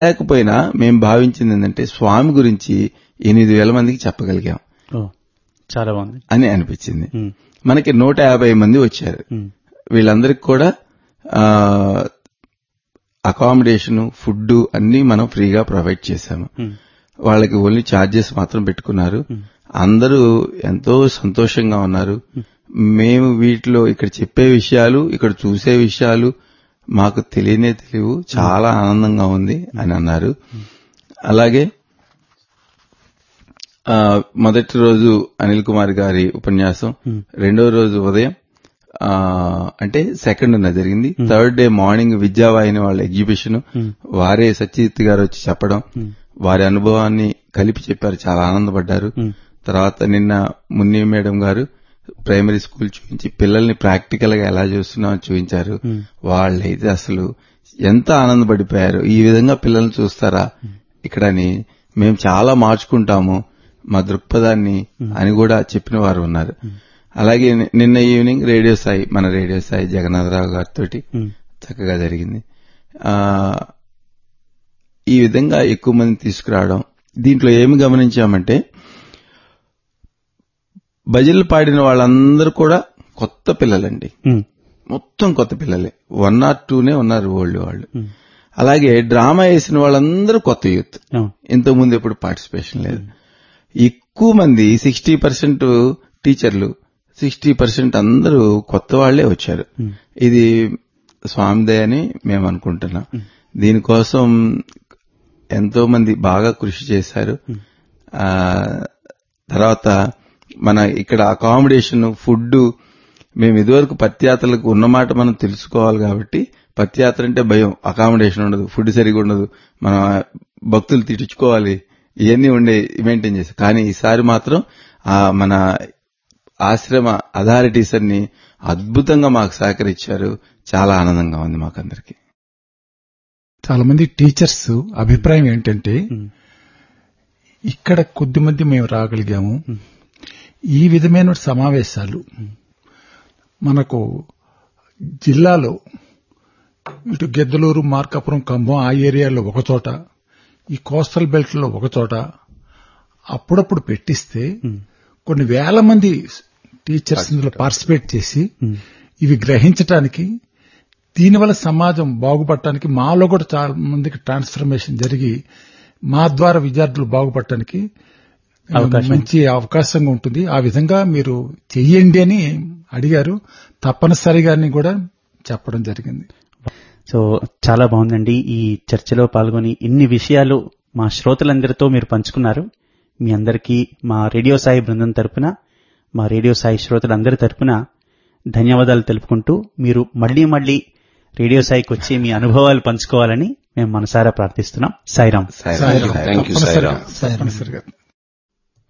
లేకపోయినా మేము భావించింది ఏంటంటే స్వామి గురించి ఎనిమిది వేల మందికి చెప్పగలిగాం ఓ చాలా బాగుంది అని అనిపించింది ఉమ్, మనకి నూట యాభై మంది వచ్చారు ఉమ్, వీళ్ళందరికి కూడా అకామిడేషన్ ఫుడ్ అన్ని మనం ఫ్రీగా ప్రొవైడ్ చేశాము ఉమ్, వాళ్ళకి ఓన్లీ ఛార్జెస్ మాత్రం పెట్టుకున్నారు అందరూ ఎంతో సంతోషంగా ఉన్నారు మేము వీటిలో ఇక్కడ చెప్పే విషయాలు ఇక్కడ చూసే విషయాలు మాకు తెలియనే తెలియవు చాలా ఆనందంగా ఉంది అని అన్నారు అలాగే ఆ, మొదటి రోజు అనిల్ కుమార్ గారి ఉపన్యాసం రెండో రోజు ఉదయం ఆ, అంటే సెకండ్ ఉన్న జరిగింది థర్డ్ డే మార్నింగ్ విద్యావాహిని వాళ్ళ ఎగ్జిబిషన్ వారే సత్యజిత్ గారు వచ్చి చెప్పడం వారి అనుభవాన్ని కలిపి చెప్పారు చాలా ఆనందపడ్డారు తర్వాత నిన్న Munni madam garu primary school చూపించి పిల్లల్ని ప్రాక్టికల్ గా ఎలా చూస్తున్నామో చూపించారు వాళ్ళైతే అసలు ఎంత ఆనందపడిపోయారు ఈ విధంగా పిల్లల్ని చూస్తారా ఇక్కడని మేము చాలా మార్చుకుంటాము మా దృక్పథాన్ని అని కూడా చెప్పిన వారు ఉన్నారు అలాగే ని- నిన్న ఈవినింగ్ రేడియో సాయి మన రేడియో సాయి జగన్నాథరావు గారితో ఉమ్, చక్కగా జరిగింది ఆ ఈ విధంగా ఎక్కువ మంది తీసుకురావడం దీంట్లో ఏమి గమనించామంటే భజనలు పాడిన వాళ్ళందరూ కూడా కొత్త పిల్లలండి ఉమ్, మొత్తం కొత్త పిల్లలే వన్ ఆర్ టూనే ఉన్నారు ఓల్డ్ వాళ్ళు అలాగే డ్రామా వేసిన వాళ్ళందరూ కొత్త యూత్ అవును. ఇంతకుముందు ఎప్పుడు పార్టిసిపేషన్ లేదు ఎక్కువ మంది సిక్స్టీ పర్సెంట్ టీచర్లు సిక్స్టీ పర్సెంట్ అందరూ కొత్త వాళ్లే వచ్చారు ఇది స్వామిదే అని మేము అనుకుంటున్నాం దీనికోసం ఎంతో మంది బాగా కృషి చేశారు ఆ తర్వాత మన ఇక్కడ అకామిడేషన్ ఫుడ్ మేము ఇదివరకు పత్యాత్రలకు ఉన్నమాట మనం తెలుసుకోవాలి కాబట్టి పత్యాత్ర అంటే భయం అకామిడేషన్ ఉండదు ఫుడ్ సరిగా ఉండదు మనం భక్తులు తిట్టించుకోవాలి ఇవన్నీ ఉండే మెయింటైన్ చేసి కానీ ఈసారి మాత్రం ఆ మన ఆశ్రమ అథారిటీస్ అన్ని అద్భుతంగా మాకు సహకరించారు చాలా ఆనందంగా ఉంది మాకందరికి చాలా మంది టీచర్స్ అభిప్రాయం ఏంటంటే ఉమ్, ఇక్కడ కొద్దిమంది మేము రాగలిగాము ఈ విధమైన సమావేశాలు మనకు జిల్లాలో ఇటు గెద్దలూరు మార్కాపురం కంభం ఆ ఏరియాలో ఒక చోట ఈ కోస్టల్ బెల్ట్ లో ఒక చోట అప్పుడప్పుడు పెట్టిస్తే కొన్ని వేల మంది టీచర్స్ ఇందులో పార్టిసిపేట్ చేసి ఇవి గ్రహించటానికి దీనివల్ల సమాజం బాగుపడటానికి మాలో కూడా చాలా మందికి ట్రాన్స్ఫర్మేషన్ జరిగి మా ద్వారా విద్యార్థులు బాగుపడటానికి అవకాశం. మంచి అవకాశంగా ఉంటుంది ఆ విధంగా మీరు చెయ్యండి అని అడిగారు తప్పనిసరిగా అని కూడా చెప్పడం జరిగింది సో చాలా బాగుందండి ఈ చర్చలో పాల్గొని ఇన్ని విషయాలు మా శ్రోతలందరితో మీరు పంచుకున్నారు మీ అందరికీ మా రేడియో సాయి బృందం తరపున మా రేడియో సాయి శ్రోతలందరి తరపున ధన్యవాదాలు తెలుపుకుంటూ మీరు మళ్లీ మళ్లీ రేడియో సాయికి వచ్చి మీ అనుభవాలు పంచుకోవాలని మేము మనసారా ప్రార్థిస్తున్నాం సాయిరాం సాయిరాం. Thank you, తప్పనిసరిగా సాయిరాం. తప్పనిసరిగా